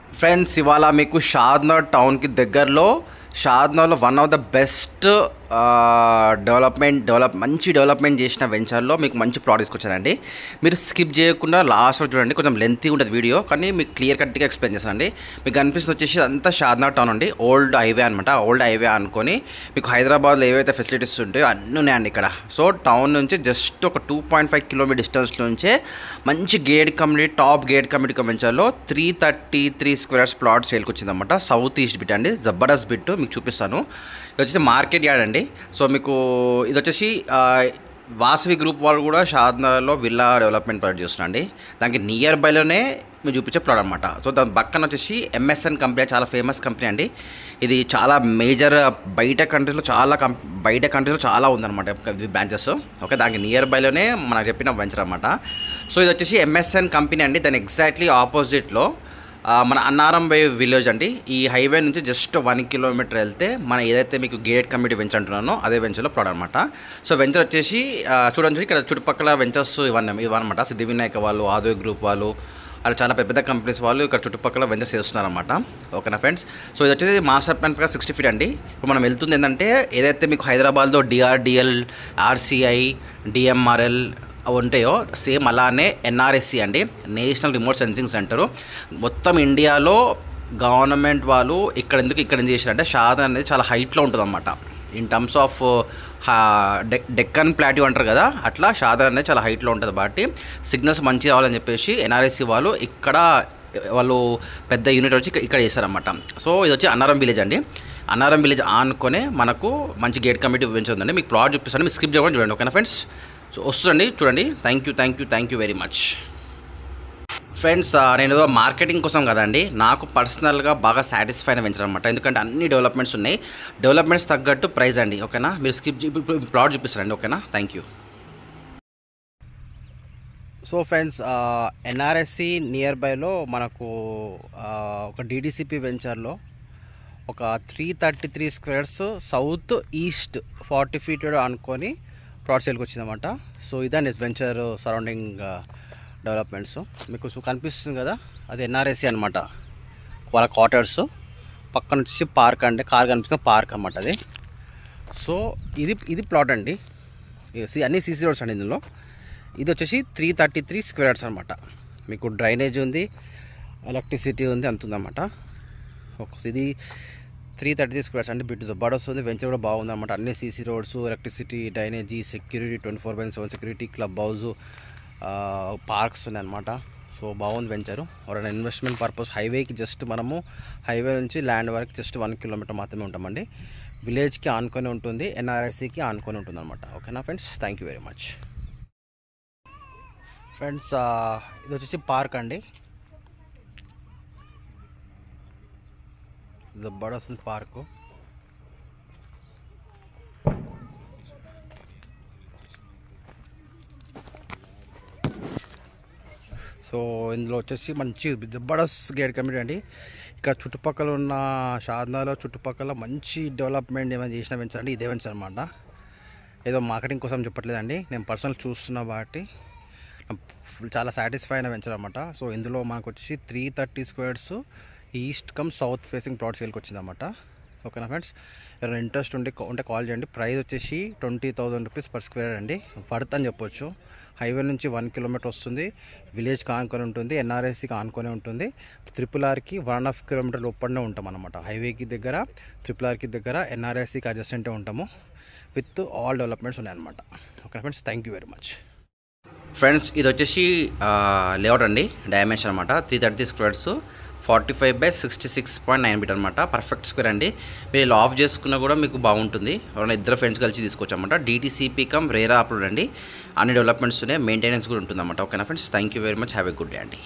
friends ఇవాళ మీకు షాద్నగర్ టౌన్కి దగ్గరలో షాద్నగర్లో one of the best development develop మంచి డెవలప్మెంట్ చేసిన వెంచర్లో మీకు మంచి ప్లాట్ తీసుకొచ్చానండి మీరు స్కిప్ చేయకుండా లాస్ట్ వరకు చూడండి కొంచెం లెంతీ ఉంటుంది వీడియో కానీ మీకు క్లియర్ కట్గా ఎక్స్ప్లెయిన్ చేస్తానండి మీకు కనిపిస్తుంది వచ్చేసి అంతా షాద్నగర్ టౌన్ అండి ఓల్డ్ హైవే అనమాట ఓల్డ్ హైవే అనుకొని మీకు హైదరాబాద్లో ఏవైతే ఫెసిలిటీస్ ఉంటాయో అన్నీ ఉన్నాయండి ఇక్కడ సో టౌన్ నుంచి జస్ట్ ఒక two point five kilometre distance నుంచే మంచి gate community top gate community వెంచర్లో three thirty three squares plot సేల్కి వచ్చిందన్నమాట సౌత్ ఈస్ట్ బిట్ అండి జబర్దస్త్ బిట్ మీకు చూపిస్తాను ఇది వచ్చేసి మార్కెట్ యార్డ్ అండి సో మీకు ఇది వచ్చేసి ఆ, వాసవి గ్రూప్ వాళ్ళు కూడా షాద్నగర్లో విల్లా డెవలప్మెంట్ ప్రాజెక్ట్ చేస్తున్నారండి దానికి నియర్ బైలోనే మీరు చూపించే ప్లాట్ అనమాట సో దాని పక్కన వచ్చేసి ఎంఎస్ఎన్ కంపెనీ చాలా ఫేమస్ కంపెనీ అండి ఇది చాలా మేజర్ బయట కంట్రీలో చాలా కం బయట కంట్రీలో చాలా ఉందన్నమాట బ్రాంచెస్ ఓకే దానికి నియర్ బైలోనే మనకు చెప్పిన వెంచర్ అనమాట సో ఇది వచ్చేసి ఎంఎస్ఎన్ కంపెనీ అండి దాని ఎగ్జాక్ట్లీ ఆపోజిట్లో ఆ, మన అన్నారం బై విలేజ్ అండి ఈ హైవే నుంచి జస్ట్ వన్ కిలోమీటర్ వెళ్తే మన ఏదైతే మీకు గేట్ కమిటీ వెంచర్ అంటున్నానో అదే వెంచర్లో ప్లాట్ అనమాట సో వెంచర్ వచ్చేసి ఆ, చూడండి ఇక్కడ చుట్టుపక్కల వెంచర్స్ ఇవన్నీ ఇవన్నమాట సిద్ధి వినాయక వాళ్ళు ఆదోయ్ గ్రూప్ వాళ్ళు అలా చాలా పెద్ద పెద్ద కంపెనీస్ వాళ్ళు ఇక్కడ చుట్టుపక్కల వెంచర్స్ చేస్తున్నారన్నమాట ఓకేనా ఫ్రెండ్స్ సో ఇది వచ్చేసి మాస్టర్ ప్లాన్ ప్రకారం సిక్స్టీ ఫీట్ అండి ఇప్పుడు మనం వెళ్తుంది ఏంటంటే ఏదైతే మీకు హైదరాబాద్లో డిఆర్డిఎల్ ఆర్సీఐ డిఎంఆర్ఎల్ అవి ఉంటాయో సేమ్ అలానే ఎన్ఆర్ఎస్సి అండి నేషనల్ రిమోట్ సెన్సింగ్ సెంటరు మొత్తం ఇండియాలో గవర్నమెంట్ వాళ్ళు ఇక్కడ ఎందుకు ఇక్కడ ఏం చేశారంటే షాద్ అనేది చాలా హైట్లో ఉంటుంది అనమాట in terms of Deccan plateau అంటారు కదా అట్లా షాదర్ అనేది చాలా హైట్లో ఉంటుంది కాబట్టి సిగ్నల్స్ మంచి రావాలని చెప్పేసి ఎన్ఆర్ఎస్సి వాళ్ళు ఇక్కడ వాళ్ళు పెద్ద యూనిట్ వచ్చి ఇక్కడ- ఇక్కడ చేశారన్నమాట సో ఇది వచ్చి అన్నారం విలేజ్ అండి అన్నారం విలేజ్ ఆనుకొనే మనకు మంచి గేట్ కమిటీ ఉందండి మీకు ప్లాట్ చూపిస్తాను మీకు స్క్రిప్ట్ చెప్పండి చూడండి ఓకేనా ఫ్రెండ్స్ సో వస్తుందండి చూడండి thank you thank you thank you very much friends ఆ, నేను ఏదో మార్కెటింగ్ కోసం కదండి నాకు పర్సనల్గా బాగా సాటిస్ఫై అయిన వెంచర్ అనమాట ఎందుకంటే అన్ని డెవలప్మెంట్స్ ఉన్నాయి డెవలప్మెంట్స్ తగ్గట్టు ప్రైస్ అండి ఓకేనా మీరు స్కిప్ ప్లాట్ చూపిస్తారండి ఓకేనా thank you so friends NRSC near బైలో మనకు ఆ, ఒక డిడిసిపి వెంచర్లో ఒక three thirty three squares south east forty feet అనుకొని ప్లాట్ సేల్కి వచ్చిందన్నమాట సో ఇదండి వెంచర్ సరౌండింగ్ డెవలప్మెంట్స్ మీకు సో కనిపిస్తుంది కదా అది ఎన్ఆర్ఎస్సి అనమాట వాళ్ళ క్వార్టర్స్ పక్కన వచ్చేసి పార్క్ అంటే కార్ కనిపిస్తుంది పార్క్ అనమాట అది సో ఇది ఇది ప్లాట్ అండి ఇది సి- అన్ని సీసీ రోడ్స్ అండి ఇందులో ఇది వచ్చేసి త్రీ థర్టీ త్రీ స్క్వేర్స్ అనమాట మీకు డ్రైనేజ్ ఉంది ఎలక్ట్రిసిటీ ఉంది అంత ఉందన్నమాట ఒక ఇది త్రీ థర్టీ త్రీ స్క్వేర్స్ అంటే బిట్ జబ్బాడ్ వస్తుంది వెంచర్ కూడా బాగుంది అనమాట అన్ని CC roads electricity drainage security twenty four by seven security clubhouse parks ఉన్నాయి అనమాట సో బాగుంది వెంచరు ఎవరైనా ఇన్వెస్ట్మెంట్ పర్పస్ హైవేకి జస్ట్ మనము హైవే నుంచి ల్యాండ్ వరకు జస్ట్ వన్ కిలోమీటర్ మాత్రమే ఉంటామండి విలేజ్కి ఆనుకొని ఉంటుంది ఎన్ఆర్ఐసికి ఆనుకొని ఉంటుంది అనమాట ఓకేనా friends thank you very much friends ఇది వచ్చేసి పార్క్ అండి జబర్దస్త్ పార్కు సో ఇందులో వచ్చేసి మంచి జబర్దస్త్ గేట్ కమిటీ అండి ఇక్కడ చుట్టుపక్కల ఉన్న షాద్నాలో చుట్టుపక్కల మంచి డెవలప్మెంట్ ఏమైనా చేసిన వెంచర్ అండి ఇదే వెంచర్ అనమాట ఏదో మార్కెటింగ్ కోసం చెప్పట్లేదండి నేను పర్సనల్ చూస్తున్నా కాబట్టి చాలా సాటిస్ఫై అయిన వెంచర్ అనమాట సో ఇందులో మనకు వచ్చేసి three thirty squares east cum south facing plot సేల్కి వచ్చిందన్నమాట ఓకేనా ఫ్రెండ్స్ ఎవరైనా ఇంట్రెస్ట్ ఉంటే ఉంటే కాల్ చేయండి ప్రైస్ వచ్చేసి twenty thousand rupees per square అండి వర్త్ అని చెప్పొచ్చు హైవే నుంచి వన్ కిలోమీటర్ వస్తుంది విలేజ్కి ఆనుకొని ఉంటుంది ఎన్ఆర్ఎస్సికి ఆనుకొని ఉంటుంది త్రిపుల్ ఆర్కి వన్ అండ్ హాఫ్ కిలోమీటర్ లోపలనే ఉంటాం అనమాట హైవేకి దగ్గర త్రిపుల్ ఆర్కి దగ్గర ఎన్ఆర్ఎస్సికి అడ్జస్టెంటే ఉంటాము విత్ ఆల్ డెవలప్మెంట్స్ ఉన్నాయన్నమాట okay friends thank you very much friends ఇది వచ్చేసి లేఅవుట్ అండి డైమెన్షన్ అనమాట three thirty squares forty five by sixty six point nine metre అనమాట పర్ఫెక్ట్ స్క్వేర్ అండి మీరు ఇలా ఆఫ్ చేసుకున్నా కూడా మీకు బాగుంటుంది ఎవరైనా ఇద్దరు ఫ్రెండ్స్ కలిసి తీసుకోవచ్చు అనమాట డీటీసీపీ కమ్ రేరా అప్లోడ్ అండి అన్ని డెవలప్మెంట్స్ ఉన్నాయి మెయింటెనెన్స్ కూడా ఉంటుంది అనమాట ఓకేనా friends thank you very much have a good day అండి